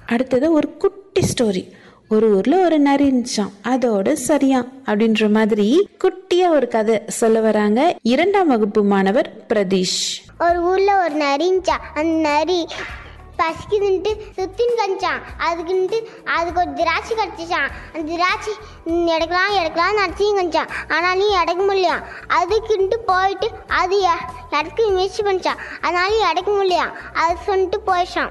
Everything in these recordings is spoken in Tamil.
அடுத்தது ஒரு குட்டி ஸ்டோரி ஒரு ஊர்ல ஒரு நரி இருந்துச்சாம் அதோட சரியா அப்படின்ற மாதிரி குட்டியா ஒரு கதை சொல்ல வராங்க இரண்டாம் வகுப்பு மாணவர் பிரதீஷ் ஒரு ஊர்ல ஒரு நரி இருந்துச்சான் அந்த நரி பசிக்குதுன்ட்டு சுத்தின்னு கணிச்சான் அதுக்குன்ட்டு அதுக்கு ஒரு திராட்சை கிடச்சிச்சான் அந்த திராட்சை ம், எடுக்கலாம் எடுக்கலாம் நடிச்சியும் கணிச்சான் ஆனாலும் எடுக்க முடியலையாம் அதுக்குன்ட்டு போயிட்டு அது எ- எடுக்க முயற்சி பண்ணிச்சான் அதனால எடுக்க முடியலையாம் அது சொல்லிட்டு போயிடுச்சான்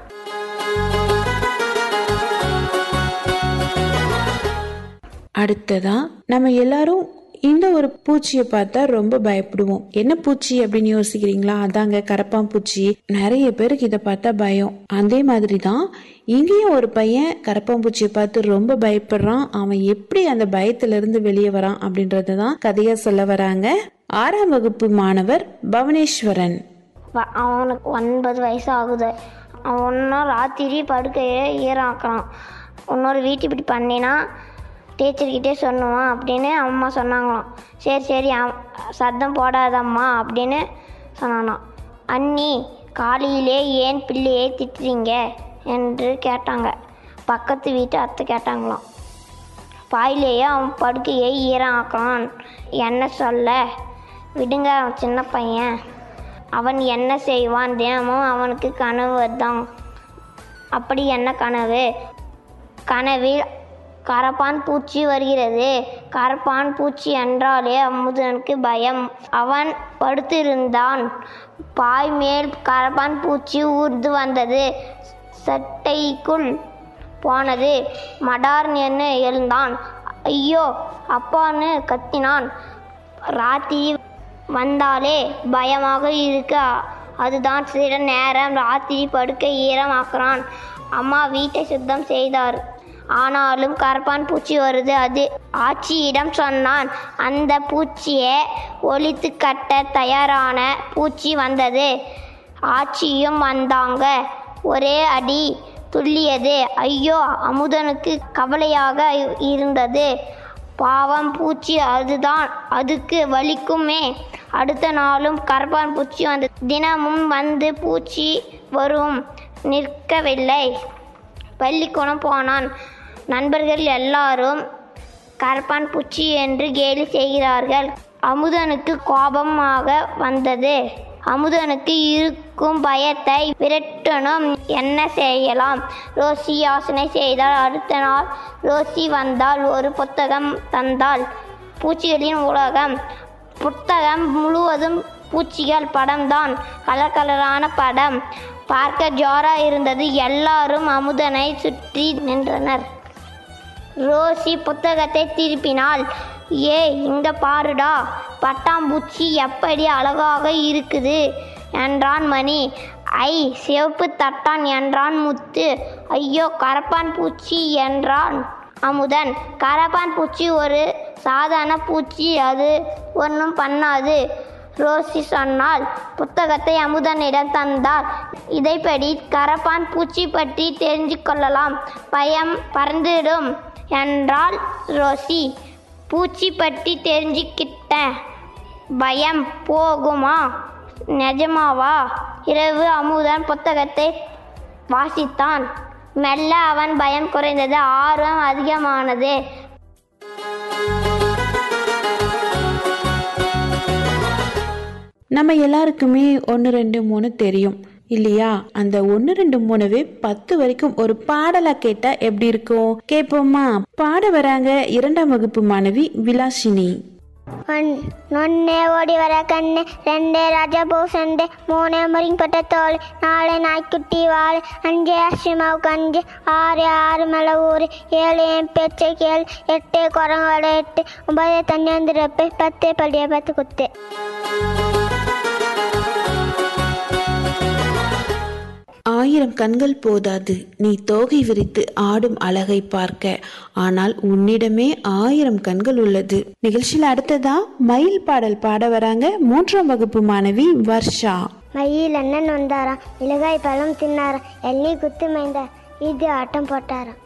அடுத்ததா நம்ம எல்லாரும் இந்த ஒரு பூச்சியை பார்த்தா ரொம்ப பயப்படுவோம் என்ன பூச்சி அப்படின்னு யோசிக்கிறீங்களா அதாங்க கரப்பான் பூச்சி நிறைய பேருக்கு இதை பார்த்தா பயம் அதே மாதிரி தான் இங்கேயும் ஒரு பையன் கரப்பான் பூச்சியை பார்த்து ரொம்ப பயப்படுறான் அவன் எப்படி அந்த பயத்துல இருந்து வெளியே வரான் அப்படின்றத தான் கதையா சொல்ல வராங்க ஆறாம் வகுப்பு மாணவர் பவனேஸ்வரன் வ- அவனுக்கு ஒன்பது வயசு ஆகுது அவன் ஒன்றும் ராத்திரி படுக்கையை ஈராக்குறான் இன்னொரு வீட்டு இப்படி பண்ணினா டீச்சர்கிட்டே சொன்னுவான் அப்படின்னு அம்மா சொன்னாங்களாம் சரி சரி அம்- சத்தம் போடாதம்மா அப்படின்னு சொன்னானாம் அண்ணி காலையிலே ஏன் பிள்ளையை திட்டுறீங்க என்று கேட்டாங்க பக்கத்து வீட்டு அத்தை கேட்டாங்களாம் பாயிலேயே அவன் படுக்கையை ஈரம் ஆக்கலாம் என்ன சொல்ல விடுங்க அவன் சின்ன பையன் அவன் என்ன செய்வான் தினமும் அவனுக்கு கனவு தான் அப்படி என்ன கனவு கனவில் கரப்பான் பூச்சி வருகிறது கரப்பான் பூச்சி என்றாலே அமுதனுக்கு பயம் அவன் படுத்திருந்தான் பாய் மேல் கரப்பான் பூச்சி ஊர்ந்து வந்தது சட்டைக்குள் போனது மடார் என்று எழுந்தான் ஐயோ அப்பான்னு கத்தினான் ராத்திரி வந்தாலே பயமாக இருக்க அதுதான் சில நேரம் ராத்திரி படுக்கை ஈரமாக்குறான் அம்மா வீட்டை சுத்தம் செய்தார் ஆனாலும் கரப்பான் பூச்சி வருது அது ஆச்சியிடம் சொன்னான் அந்த பூச்சியை ஒழித்து கட்ட தயாரான பூச்சி வந்தது ஆச்சியும் வந்தாங்க ஒரே அடி துள்ளியது ஐயோ அமுதனுக்கு கவலையாக இருந்தது பாவம் பூச்சி அதுதான் அதுக்கு வலிக்குமே அடுத்த நாளும் கரப்பான் பூச்சி வந்து தினமும் வந்து பூச்சி வரும் நிற்கவில்லை பள்ளிக்கூடம் போனான் நண்பர்கள் எல்லாரும் கரப்பான் பூச்சி என்று கேலி செய்கிறார்கள் அமுதனுக்கு கோபமாக வந்தது அமுதனுக்கு இருக்கும் பயத்தை விரட்டணும் என்ன செய்யலாம் ரோசி யோசனை செய்தால் அடுத்த நாள் ரோசி வந்தால் ஒரு புத்தகம் தந்தாள் பூச்சிகளின் உலகம் புத்தகம் முழுவதும் பூச்சிகள் படம்தான் கலர் கலரான படம் பார்க்க ஜோரா இருந்தது எல்லாரும் அமுதனை சுற்றி நின்றனர் ரோசி புத்தகத்தை திருப்பினாள் ஏ இங்க பாருடா பட்டாம்பூச்சி எப்படி அழகாக இருக்குது என்றான் மணி ஐ சிவப்பு தட்டான் என்றான் முத்து ஐயோ கரப்பான் பூச்சி என்றான் அமுதன் கரப்பான் பூச்சி ஒரு சாதாரண பூச்சி அது ஒன்றும் பண்ணாது ரோசி சொன்னால் புத்தகத்தை அமுதனிடம் தந்தார் இதைப்படி கரப்பான் பூச்சி பற்றி தெரிஞ்சு கொள்ளலாம் பயம் பறந்துடும் என்றாள் ரோசி பூச்சி பற்றி தெரிஞ்சுக்கிட்டேன் பயம் போகுமா நிஜமாவா இரவு அமுதன் புத்தகத்தை வாசித்தான் மெல்ல அவன் பயம் குறைந்தது ஆர்வம் அதிகமானது நம்ம எல்லாருக்குமே ஒன்று ரெண்டு மூணு தெரியும் இல்லையா அந்த ஒன்று ரெண்டு மூணுவே பத்து வரைக்கும் ஒரு பாடலா கேட்டா எப்படி இருக்கும் கேட்போமா பாட வராங்க இரண்டாம் வகுப்பு மாணவி விலாசினி ஒன்- நொன்னே ஓடி வர கண்ணு ரெண்டே ராஜா பூசண்டு மூணே முறிங்கப்பட்ட தோல் நாலு நாய்க்குட்டி வாள் அஞ்சு அசிமாவுக்கு அஞ்சு ஆறு ஆறு மேலே ஊறு ஏழு என் பேச்சை கேள் எட்டு குரங்கோட எட்டு ஒன்பது தண்ணி வந்துருப்பு பத்து பள்ளியை பத்து குத்து ஆயிரம் கண்கள் போதாது நீ தோகை விரித்து ஆடும் அழகை பார்க்க ஆனால் உன்னிடமே ஆயிரம் கண்கள் உள்ளது நிகழ்ச்சியில் அடுத்ததா மயில் பாடல் பாட வராங்க மூன்றாம் வகுப்பு மாணவி வர்ஷா மயில் அண்ணன் வந்தாராம் மிளகாய் பழம் தின்னாராம் எள்ளி குத்து மைந்தார் இது ஆட்டம் போட்டாராம்